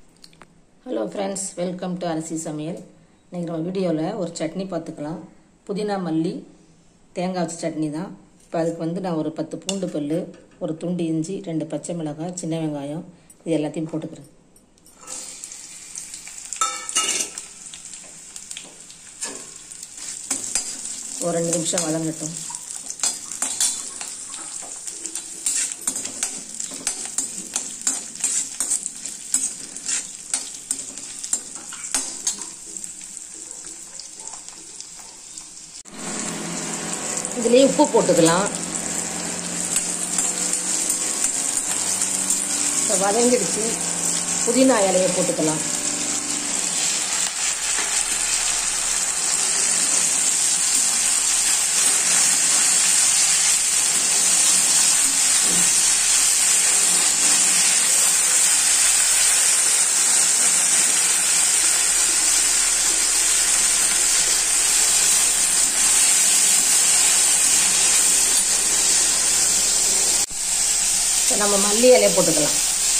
hello friends welcome to அரிசி சமையல் இன்றைக்கி நம்ம வீடியோவில் ஒரு சட்னி பார்த்துக்கலாம் புதினா மல்லி தேங்காய் வச்ச சட்னி தான் இப்போ அதுக்கு வந்து நான் ஒரு பத்து பூண்டு பல் ஒரு துண்டு இஞ்சி ரெண்டு பச்சை மிளகாய் சின்ன வெங்காயம் இது எல்லாத்தையும் போட்டுக்கிறேன் ஒரு ரெண்டு நிமிஷம் வதங்கட்டும் இதுலேயே உப்பு போட்டுக்கலாம் இப்போ வதங்கிடுச்சு புதினா இலையை போட்டுக்கலாம் இப்போ நம்ம மல்லி இலையை போட்டுக்கலாம்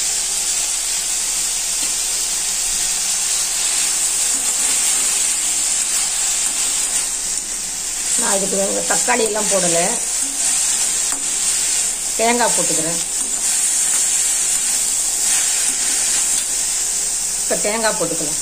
நான் இதுக்கு வந்து தக்காளி எல்லாம் போடலை தேங்காய் போட்டுக்கிறேன் இப்போ தேங்காய் போட்டுக்கலாம்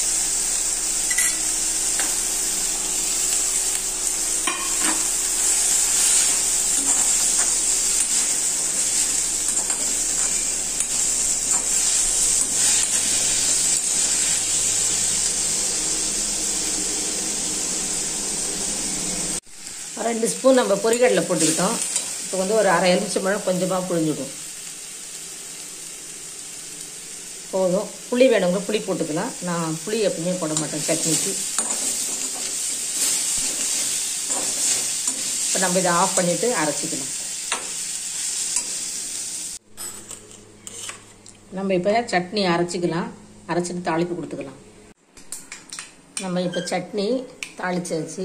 ரெண்டு ஸ்பூன் நம்ம பொரிகடலை போட்டுக்கிட்டோம் இப்போ வந்து ஒரு அரை எலுமிச்சம்பழம் கொஞ்சமாக புழிஞ்சுடும் போதும் புளி வேணுங்க புளி போட்டுக்கலாம் நான் புளி எப்பவுமே போட மாட்டேன் சட்னிக்கு இப்போ நம்ம இதை ஆஃப் பண்ணிவிட்டு அரைச்சிக்கலாம் நம்ம இப்போ சட்னி அரைச்சிக்கலாம் அரைச்சிட்டு தாளிப்பு கொடுத்துக்கலாம் நம்ம இப்போ சட்னி தாளிச்சாச்சு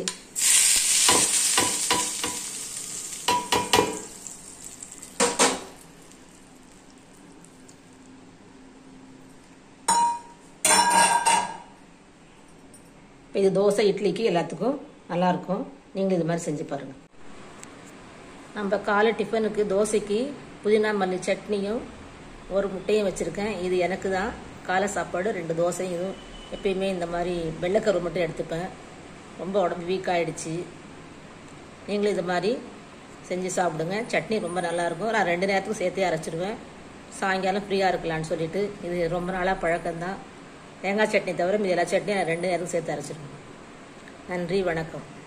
இப்போ இது தோசை இட்லிக்கு எல்லாத்துக்கும் நல்லாயிருக்கும் நீங்களும் இது மாதிரி செஞ்சு பாருங்கள் நம்ம காலை டிஃபனுக்கு தோசைக்கு புதினா மல்லி சட்னியும் ஒரு முட்டையும் வச்சுருக்கேன் இது எனக்கு தான் காலை சாப்பாடு ரெண்டு தோசையும் இதுவும் எப்பயுமே இந்த மாதிரி வெள்ளைக்கரு மட்டும் எடுத்துப்பேன் ரொம்ப உடம்பு வீக் ஆகிடுச்சு நீங்களும் இது மாதிரி செஞ்சு சாப்பிடுங்க சட்னி ரொம்ப நல்லாயிருக்கும் நான் ரெண்டு நேரத்துக்கும் சேர்த்தே அரைச்சிடுவேன் சாயங்காலம் ஃப்ரீயாக இருக்கலான்னு சொல்லிட்டு இது ரொம்ப நாளாக பழக்கம்தான் தேங்காய் சட்னி தவிர மீதி எல்லா சட்னியும் நான் ரெண்டு நேரம் சேர்த்து அரைச்சிருவேன் நன்றி வணக்கம்